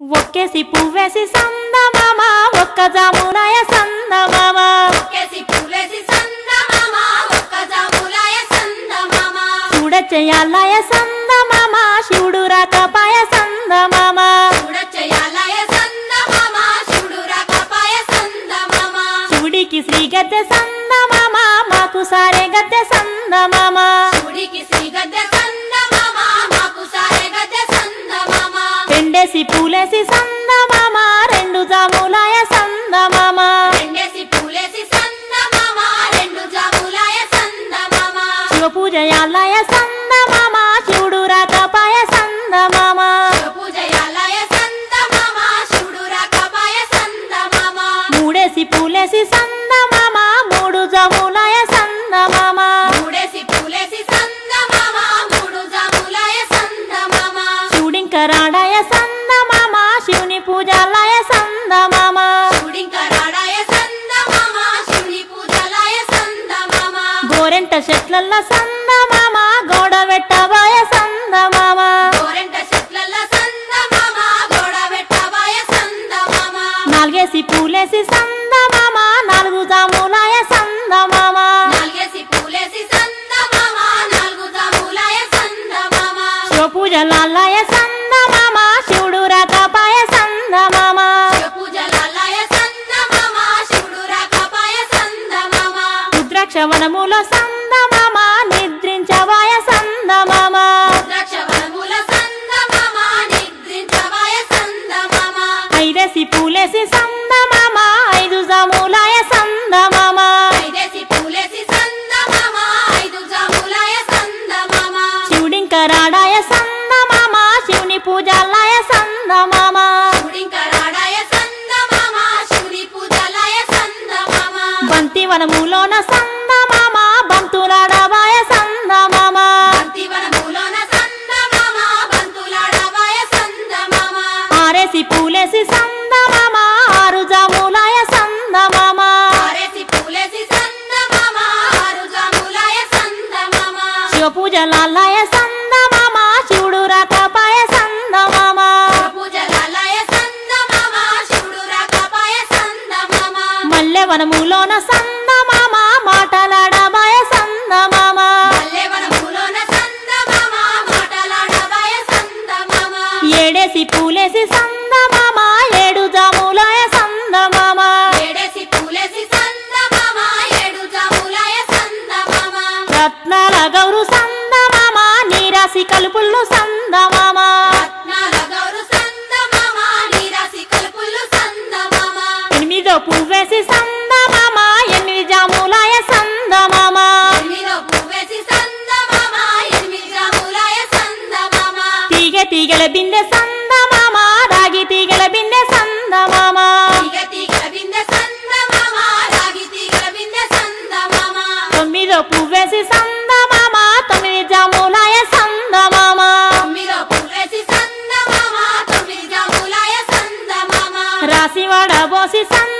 ఒక్కేసి పువ్వేసి సందమామ ఒక్క జామునాయ సందమామ ఒక్కేసి పువ్వేసి సందమామ, ఒక్క జాములాయ సందమామ. చూడచెయ్యాలయ సందమామ శివుడు రాకపాయ సందమామ చూడచెయ్యాలయ సందమామ, శివుడు రాకపాయ సందమామ. శివుడికి శ్రీ గద్దె సందమామ మాకు సారే గద్దె సందమామ శివుడికి శ్రీ గద్దె సందమామ, మాకు సారె గద్దె సందమామ. రెండేసి పూలేసి సందమామ రెండు జాములాయ సందమామ రెండేసి పూలేసి సందమామ, రెండు జాములాయ సందమామ. శివ పూజయాలయ సందమామ శివుడు రాకపాయ సందమామ పూజయాలయ సందమామ, శివుడు రాకపాయ సందమామ. మూడేసి పూలేసి సందమామ మూడు జాములాయ సందమామ మూడేసి పూలేసి సందమామ, మూడు జాములాయ సందమామ. శివుడింక రాడాయ సందమామ శివుని పూజాలయ సందమామ శివుడింక రాడాయ సందమామ, శివుని పూజలాయ సందమామ. గోరెంట చెట్లల్ల సందమామ గోడ వెట్టబాయ సందమామ గోరెంట చెట్లల్ల సందమామ, గోడ వెట్టబాయ సందమామ. నాలుగేసి పూలేసి సందమామ నాలుగు జాములాయ సందమామ నాలుగేసి పూలేసి సందమామ, నాలుగు జాములాయ సందమామ. శివ పూజలాలయ సందమామ శివుడు రాకపాయ సందమామ పూజలాలయ సందమామ, శివుడు రాకపాయ సందమామ. రుద్రాక్ష వనములో సందమామ నిద్రించవాయ సందమామ ద్రాక్షవనముల సందమామ, నిద్రించవాయ సందమామ. ఐదేసి పూలేసి సందమామ ఐదు జాములాయ సందమామ ఐదేసి పూలేసి సందమామ, ఐదు జాములాయ సందమామ. శివుడింక రాడాయ సందమామ శివుని పూజాలయ సందమామ శివుడింక రాడాయ సందమామ, శివుని పూజలాయ సందమామ. బంతి వనములోన సందమామ బంతులాడవాయ సందమామ బంతివనములోన సందమామ, బంతులాడవాయ సందమామ. ఆరేసి పూలేసి సందమామ ఆరు జాములాయ సందమామ ఆరేసి పూలేసి సందమామ, ఆరు జాములాయ సందమామ. శివ పూజలాలయ సందమామ శివుడు రాకపాయ సందమామ పూజలాలయ సందమామ, శివుడు రాకపాయ సందమామ. మల్లె వనములోన సందమామ మాటలాడబాయ సందమామ పల్లెవనములోన సందమామ, మాటలాడవాయ సందమామ. ఏడేసి పూలేసి సందమామ ఏడు జాములాయ సందమామ ఏడేసి పూలేసి సందమామ, ఏడు జాములాయ సందమామ. రత్నాల గౌరు సందమామ నీరాసి కలుపుళ్ళు సందమామ రత్నాల గౌరు సందమామ, నీరాసి కలుపులు సందమామ. ఎనిమిదో పువ్వేసి సందమామ ఎనిమిది జాములాయ సందమామ ఎనిమిదో పువ్వేసి సందమామ, ఎనిమిది జాములాయ సందమామ. తీగ తీగల బిందె సందమామ రాగి తీగల బిందె సందమామ తీగ తీగల బిందె సందమామ, రాగి తీగల బిందె సందమామ. తొమ్మిదో పువ్వేసి సందమామ తొమ్మిది జాములాయ సందమామ తొమ్మిదో పువ్వేసి సందమామ, తొమ్మిది జాములాయ సందమామ. రాసి వడబోసి సందమామ